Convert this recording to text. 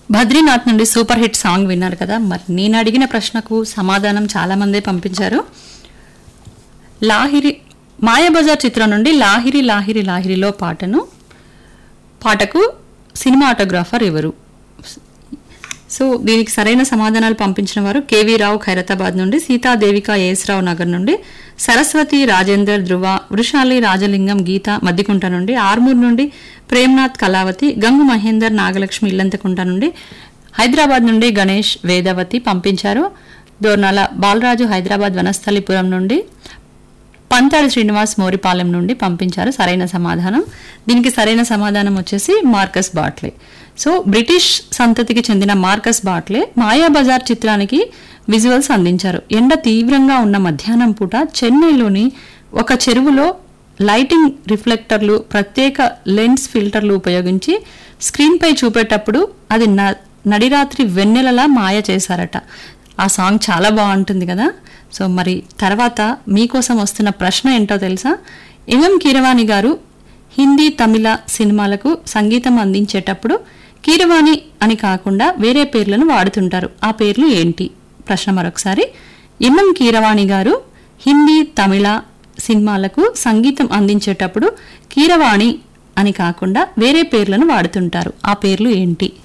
బద్రీనాథ్ నుండి super hit song విన్నారు కదా మరి నేను అడిగిన ప్రశ్నకు సమాధానం చాలా మందే పంపించారు లాహిరి మాయాబజార్ చిత్రం నుండి లాహిరి లాహిరి లాహిరిలో పాటను పాటకు సినిమాటోగ్రాఫర్ ఎవరు సో దీనికి సరైన సమాధానాలు పంపించిన వారు కేవీ రావు ఖైరతాబాద్ నుండి సీతాదేవిక రావు నగర్ నుండి సరస్వతి రాజేందర్ ధృవ వృషాలి రాజలింగం గీత మద్దికుంట నుండి ఆర్మూర్ నుండి ప్రేమ్నాథ్ కళావతి గంగు మహేందర్ నాగలక్ష్మి ఇల్లంతకుంట నుండి హైదరాబాద్ నుండి గణేష్ వేదవతి పంపించారు దోర్నాల బాలరాజు హైదరాబాద్ వనస్థలిపురం నుండి పంతాడి శ్రీనివాస్ మోరిపాలెం నుండి పంపించారు సరైన సమాధానం దీనికి సరైన సమాధానం వచ్చేసి మార్కస్ బాట్లే సో బ్రిటిష్ సంతతికి చెందిన మార్కస్ బాట్లే మాయాబజార్ చిత్రానికి విజువల్స్ అందించారు ఎండ తీవ్రంగా ఉన్న మధ్యాహ్నం పూట చెన్నైలోని ఒక చెరువులో లైటింగ్ రిఫ్లెక్టర్లు ప్రత్యేక లెన్స్ ఫిల్టర్లు ఉపయోగించి స్క్రీన్పై చూపేటప్పుడు అది న- నడిరాత్రి వెన్నెలలా మాయ చేశారట ఆ సాంగ్ చాలా బాగుంటుంది కదా సో మరి తర్వాత మీకోసం వస్తున్న ప్రశ్న ఏంటో తెలుసా ఎంఎం కీరవాణి గారు హిందీ తమిళ సినిమాలకు సంగీతం అందించేటప్పుడు కీరవాణి అని కాకుండా వేరే పేర్లను వాడుతుంటారు ఆ పేర్లు ఏంటి ప్రశ్న మరొకసారి ఎంఎం కీరవాణి గారు హిందీ తమిళ సినిమాలకు సంగీతం అందించేటప్పుడు కీరవాణి అని కాకుండా వేరే పేర్లను వాడుతుంటారు ఆ పేర్లు ఏంటి